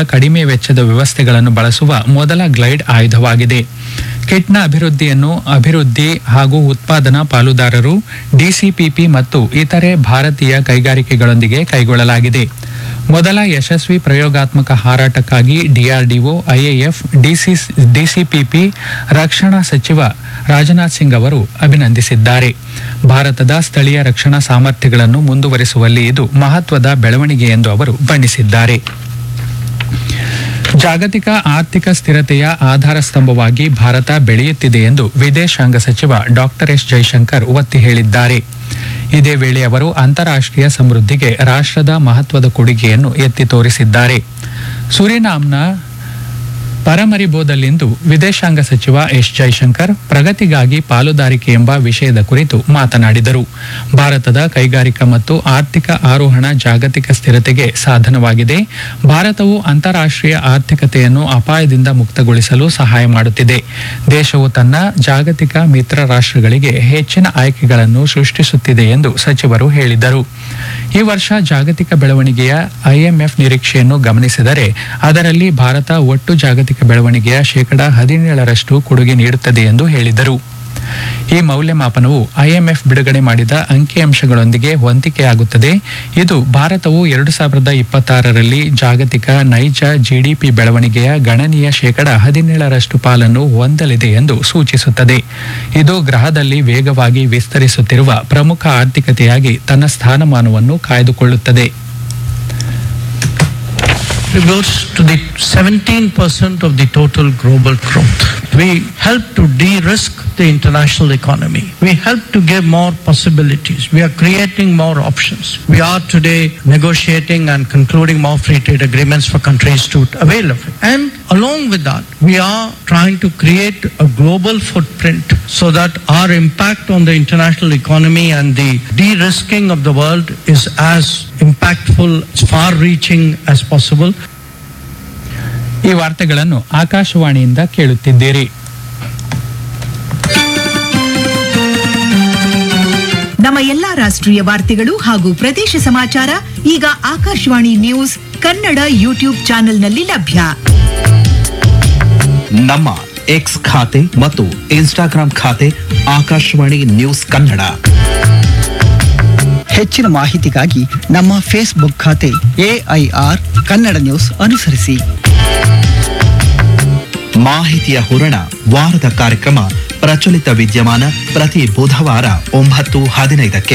ಕಡಿಮೆ ವೆಚ್ಚದ ವ್ಯವಸ್ಥೆಗಳನ್ನು ಬಳಸುವ ಮೊದಲ ಗ್ಲೈಡ್ ಆಯುಧವಾಗಿದೆ ಕಿಟ್ನ ಅಭಿವೃದ್ಧಿಯನ್ನು ಅಭಿವೃದ್ಧಿ ಹಾಗೂ ಉತ್ಪಾದನಾ ಪಾಲುದಾರರು ಡಿಸಿಪಿಪಿ ಮತ್ತು ಇತರೆ ಭಾರತೀಯ ಕೈಗಾರಿಕೆಗಳೊಂದಿಗೆ ಕೈಗೊಳ್ಳಲಾಗಿದೆ ಮೊದಲ ಯಶಸ್ವಿ ಪ್ರಯೋಗಾತ್ಮಕ ಹಾರಾಟಕ್ಕಾಗಿ ಡಿಆರ್ಡಿಒ ಐಎಎಫ್ ಡಿಸಿಪಿಪಿ ರಕ್ಷಣಾ ಸಚಿವ ರಾಜನಾಥ್ ಸಿಂಗ್ ಅವರು ಅಭಿನಂದಿಸಿದ್ದಾರೆ ಭಾರತದ ಸ್ಥಳೀಯ ರಕ್ಷಣಾ ಸಾಮರ್ಥ್ಯಗಳನ್ನು ಮುಂದುವರಿಸುವಲ್ಲಿ ಇದು ಮಹತ್ವದ ಬೆಳವಣಿಗೆ ಎಂದು ಅವರು ಬಣ್ಣಿಸಿದ್ದಾರೆ ಜಾಗತಿಕ ಆರ್ಥಿಕ ಸ್ಥಿರತೆಯ ಆಧಾರ ಸ್ತಂಭವಾಗಿ ಭಾರತ ಬೆಳೆಯುತ್ತಿದೆ ಎಂದು ವಿದೇಶಾಂಗ ಸಚಿವ ಡಾಕ್ಟರ್ ಎಸ್ ಜೈಶಂಕರ್ ಒತ್ತಿ ಹೇಳಿದ್ದಾರೆ ಇದೇ ವೇಳೆ ಅವರು ಅಂತಾರಾಷ್ಟ್ರೀಯ ಸಮೃದ್ಧಿಗೆ ರಾಷ್ಟ್ರದ ಮಹತ್ವದ ಕೊಡುಗೆಯನ್ನು ಎತ್ತಿ ತೋರಿಸಿದ್ದಾರೆ ಸುರಿನಾಮ್ನ ಪರಮರಿಬೋದಲ್ಲಿಂದು ವಿದೇಶಾಂಗ ಸಚಿವ ಎಸ್ ಜೈಶಂಕರ್ ಪ್ರಗತಿಗಾಗಿ ಪಾಲುದಾರಿಕೆ ಎಂಬ ವಿಷಯದ ಕುರಿತು ಮಾತನಾಡಿದರು ಭಾರತದ ಕೈಗಾರಿಕಾ ಮತ್ತು ಆರ್ಥಿಕ ಆರೋಹಣ ಜಾಗತಿಕ ಸ್ಥಿರತೆಗೆ ಸಾಧನವಾಗಿದೆ ಭಾರತವು ಅಂತಾರಾಷ್ಟ್ರೀಯ ಆರ್ಥಿಕತೆಯನ್ನು ಅಪಾಯದಿಂದ ಮುಕ್ತಗೊಳಿಸಲು ಸಹಾಯ ಮಾಡುತ್ತಿದೆ ದೇಶವು ತನ್ನ ಜಾಗತಿಕ ಮಿತ್ರ ರಾಷ್ಟ್ರಗಳಿಗೆ ಹೆಚ್ಚಿನ ಆಯ್ಕೆಗಳನ್ನು ಸೃಷ್ಟಿಸುತ್ತಿದೆ ಎಂದು ಸಚಿವರು ಹೇಳಿದರು ಈ ವರ್ಷ ಜಾಗತಿಕ ಬೆಳವಣಿಗೆಯ ಐಎಂಎಫ್ ನಿರೀಕ್ಷೆಯನ್ನು ಗಮನಿಸಿದರೆ ಅದರಲ್ಲಿ ಭಾರತ ಒಟ್ಟು ಜಾಗತಿಕ ಬೆಳವಣಿಗೆಯ ಶೇಕಡಾ ಹದಿನೇಳರಷ್ಟು ಕೊಡುಗೆ ನೀಡುತ್ತದೆ ಎಂದು ಹೇಳಿದರು ಈ ಮೌಲ್ಯಮಾಪನವು ಐಎಂಎಫ್ ಬಿಡುಗಡೆ ಮಾಡಿದ ಅಂಕಿಅಂಶಗಳೊಂದಿಗೆ ಹೊಂದಿಕೆಯಾಗುತ್ತದೆ ಇದು ಭಾರತವು ಎರಡು ಸಾವಿರದ ಇಪ್ಪತ್ತಾರರಲ್ಲಿ ಜಾಗತಿಕ ನೈಜ ಜಿಡಿಪಿ ಬೆಳವಣಿಗೆಯ ಗಣನೀಯ ಶೇಕಡಾ ಹದಿನೇಳರಷ್ಟು ಪಾಲನ್ನು ಹೊಂದಲಿದೆ ಎಂದು ಸೂಚಿಸುತ್ತದೆ ಇದು ಗ್ರಹದಲ್ಲಿ ವೇಗವಾಗಿ ವಿಸ್ತರಿಸುತ್ತಿರುವ ಪ್ರಮುಖ ಆರ್ಥಿಕತೆಯಾಗಿ ತನ್ನ ಸ್ಥಾನಮಾನವನ್ನು ಕಾಯ್ದುಕೊಳ್ಳುತ್ತದೆ contributes to the 17% of the total global growth. We help to de-risk the international economy. We help to give more possibilities. We are creating more options. We are today negotiating and concluding more free trade agreements for countries to avail of it. And along with that, we are trying to create a global footprint so that our impact on the international economy and the de-risking of the world is as impactful, as far-reaching as possible. ಈ ವಾರ್ತೆಗಳನ್ನು ಆಕಾಶವಾಣಿಯಿಂದ ಕೇಳುತ್ತಿದ್ದೀರಿ ನಮ್ಮ ಎಲ್ಲಾ ರಾಷ್ಟ್ರೀಯ ವಾರ್ತೆಗಳು ಹಾಗೂ ಪ್ರದೇಶ ಸಮಾಚಾರ ಈಗ ಆಕಾಶವಾಣಿ ನ್ಯೂಸ್ ಕನ್ನಡ ಯೂಟ್ಯೂಬ್ ಚಾನೆಲ್ನಲ್ಲಿ ಲಭ್ಯ ನಮ್ಮ ಎಕ್ಸ್ ಖಾತೆ ಮತ್ತು ಇನ್ಸ್ಟಾಗ್ರಾಂ ಖಾತೆ ಆಕಾಶವಾಣಿ ನ್ಯೂಸ್ ಕನ್ನಡ ಹೆಚ್ಚಿನ ಮಾಹಿತಿಗಾಗಿ ನಮ್ಮ ಫೇಸ್ಬುಕ್ ಖಾತೆ ಎಐಆರ್ ಕನ್ನಡ ನ್ಯೂಸ್ ಅನುಸರಿಸಿ ಮಾಹಿತಿಯ ಹೂರಣ ವಾರದ ಕಾರ್ಯಕ್ರಮ ಪ್ರಚಲಿತ ವಿದ್ಯಮಾನ ಪ್ರತಿ ಬುಧವಾರ ಒಂಬತ್ತು ಹದಿನೈದಕ್ಕೆ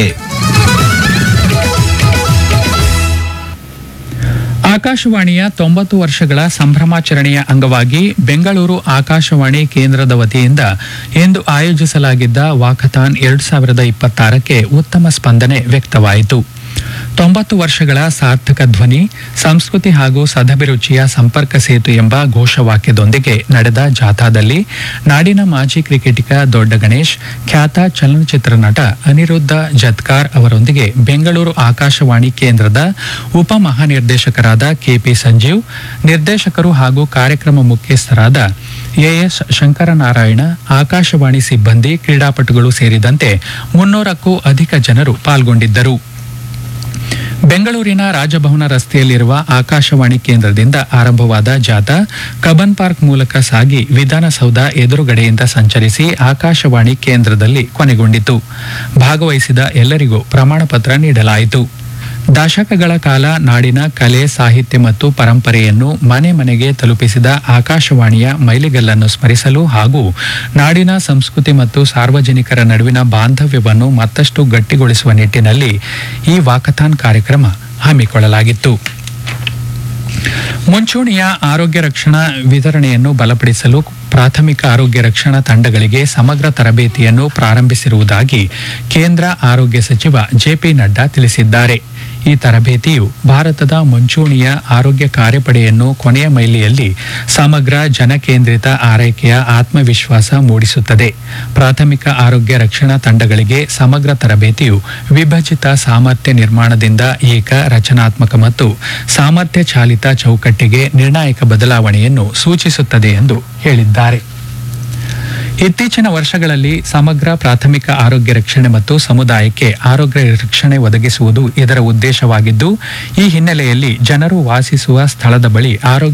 ಆಕಾಶವಾಣಿಯ ತೊಂಬತ್ತು ವರ್ಷಗಳ ಸಂಭ್ರಮಾಚರಣೆಯ ಅಂಗವಾಗಿ ಬೆಂಗಳೂರು ಆಕಾಶವಾಣಿ ಕೇಂದ್ರದ ವತಿಯಿಂದ ಇಂದು ಆಯೋಜಿಸಲಾಗಿದ್ದ ವಾಕಥಾನ್ ಎರಡು ಸಾವಿರದ ಇಪ್ಪತ್ತಾರಕ್ಕೆ ಉತ್ತಮ ಸ್ಪಂದನೆ ವ್ಯಕ್ತವಾಯಿತು ತೊಂಬತ್ತು ವರ್ಷಗಳ ಸಾರ್ಥಕ ಧ್ವನಿ ಸಂಸ್ಕೃತಿ ಹಾಗೂ ಸದಭಿರುಚಿಯ ಸಂಪರ್ಕ ಸೇತು ಎಂಬ ಘೋಷವಾಕ್ಯದೊಂದಿಗೆ ನಡೆದ ಜಾಥಾದಲ್ಲಿ ನಾಡಿನ ಮಾಜಿ ಕ್ರಿಕೆಟಿಗ ದೊಡ್ಡ ಗಣೇಶ್ ಖ್ಯಾತ ಚಲನಚಿತ್ರ ನಟ ಅನಿರುದ್ಧ ಜತ್ಕಾರ್ ಅವರೊಂದಿಗೆ ಬೆಂಗಳೂರು ಆಕಾಶವಾಣಿ ಕೇಂದ್ರದ ಉಪ ಮಹಾನಿರ್ದೇಶಕರಾದ ಕೆಪಿ ಸಂಜೀವ್ ನಿರ್ದೇಶಕರು ಹಾಗೂ ಕಾರ್ಯಕ್ರಮ ಮುಖ್ಯಸ್ಥರಾದ ಎಎಸ್ ಶಂಕರನಾರಾಯಣ ಆಕಾಶವಾಣಿ ಸಿಬ್ಬಂದಿ ಕ್ರೀಡಾಪಟುಗಳು ಸೇರಿದಂತೆ ಮುನ್ನೂರಕ್ಕೂ ಅಧಿಕ ಜನರು ಪಾಲ್ಗೊಂಡಿದ್ದರು ಬೆಂಗಳೂರಿನ ರಾಜಭವನ ರಸ್ತೆಯಲ್ಲಿರುವ ಆಕಾಶವಾಣಿ ಕೇಂದ್ರದಿಂದ ಆರಂಭವಾದ ಜಾಥಾ ಕಬ್ಬನ್ ಪಾರ್ಕ್ ಮೂಲಕ ಸಾಗಿ ವಿಧಾನಸೌಧ ಎದುರುಗಡೆಯಿಂದ ಸಂಚರಿಸಿ ಆಕಾಶವಾಣಿ ಕೇಂದ್ರದಲ್ಲಿ ಕೊನೆಗೊಂಡಿತು ಭಾಗವಹಿಸಿದ ಎಲ್ಲರಿಗೂ ಪ್ರಮಾಣ ಪತ್ರ ನೀಡಲಾಯಿತು ದಶಕಗಳ ಕಾಲ ನಾಡಿನ ಕಲೆ ಸಾಹಿತ್ಯ ಮತ್ತು ಪರಂಪರೆಯನ್ನು ಮನೆ ಮನೆಗೆ ತಲುಪಿಸಿದ ಆಕಾಶವಾಣಿಯ ಮೈಲಿಗಲ್ಲನ್ನು ಸ್ಮರಿಸಲು ಹಾಗೂ ನಾಡಿನ ಸಂಸ್ಕೃತಿ ಮತ್ತು ಸಾರ್ವಜನಿಕರ ನಡುವಿನ ಬಾಂಧವ್ಯವನ್ನು ಮತ್ತಷ್ಟು ಗಟ್ಟಿಗೊಳಿಸುವ ನಿಟ್ಟಿನಲ್ಲಿ ಈ ವಾಕಥಾನ್ ಕಾರ್ಯಕ್ರಮ ಹಮ್ಮಿಕೊಳ್ಳಲಾಗಿತ್ತು ಮುಂಚೂಣಿಯ ಆರೋಗ್ಯ ರಕ್ಷಣಾ ವಿತರಣೆಯನ್ನು ಬಲಪಡಿಸಲು ಪ್ರಾಥಮಿಕ ಆರೋಗ್ಯ ರಕ್ಷಣಾ ತಂಡಗಳಿಗೆ ಸಮಗ್ರ ತರಬೇತಿಯನ್ನು ಪ್ರಾರಂಭಿಸಿರುವುದಾಗಿ ಕೇಂದ್ರ ಆರೋಗ್ಯ ಸಚಿವ ಜೆಪಿ ನಡ್ಡಾ ತಿಳಿಸಿದ್ದಾರೆ ಈ ತರಬೇತಿಯು ಭಾರತದ ಮುಂಚೂಣಿಯ ಆರೋಗ್ಯ ಕಾರ್ಯಪಡೆಯನ್ನು ಕೊನೆಯ ಮೈಲಿಯಲ್ಲಿ ಸಮಗ್ರ ಜನಕೇಂದ್ರಿತ ಆರೈಕೆಯ ಆತ್ಮವಿಶ್ವಾಸ ಮೂಡಿಸುತ್ತದೆ ಪ್ರಾಥಮಿಕ ಆರೋಗ್ಯ ರಕ್ಷಣಾ ತಂಡಗಳಿಗೆ ಸಮಗ್ರ ತರಬೇತಿಯು ವಿಭಜಿತ ಸಾಮರ್ಥ್ಯ ನಿರ್ಮಾಣದಿಂದ ಏಕ ರಚನಾತ್ಮಕ ಮತ್ತು ಸಾಮರ್ಥ್ಯ ಚಾಲಿತ ಚೌಕಟ್ಟಿಗೆ ನಿರ್ಣಾಯಕ ಬದಲಾವಣೆಯನ್ನು ಸೂಚಿಸುತ್ತದೆ ಎಂದು ಹೇಳಿದ್ದಾರೆ ಇತ್ತೀಚಿನ ವರ್ಷಗಳಲ್ಲಿ ಸಮಗ್ರ ಪ್ರಾಥಮಿಕ ಆರೋಗ್ಯ ರಕ್ಷಣೆ ಮತ್ತು ಸಮುದಾಯಕ್ಕೆ ಆರೋಗ್ಯ ರಕ್ಷಣೆ ಒದಗಿಸುವುದು ಇದರ ಉದ್ದೇಶವಾಗಿದ್ದು ಈ ಹಿನ್ನೆಲೆಯಲ್ಲಿ ಜನರು ವಾಸಿಸುವ ಸ್ಥಳದ ಬಳಿ ಆರೋಗ್ಯ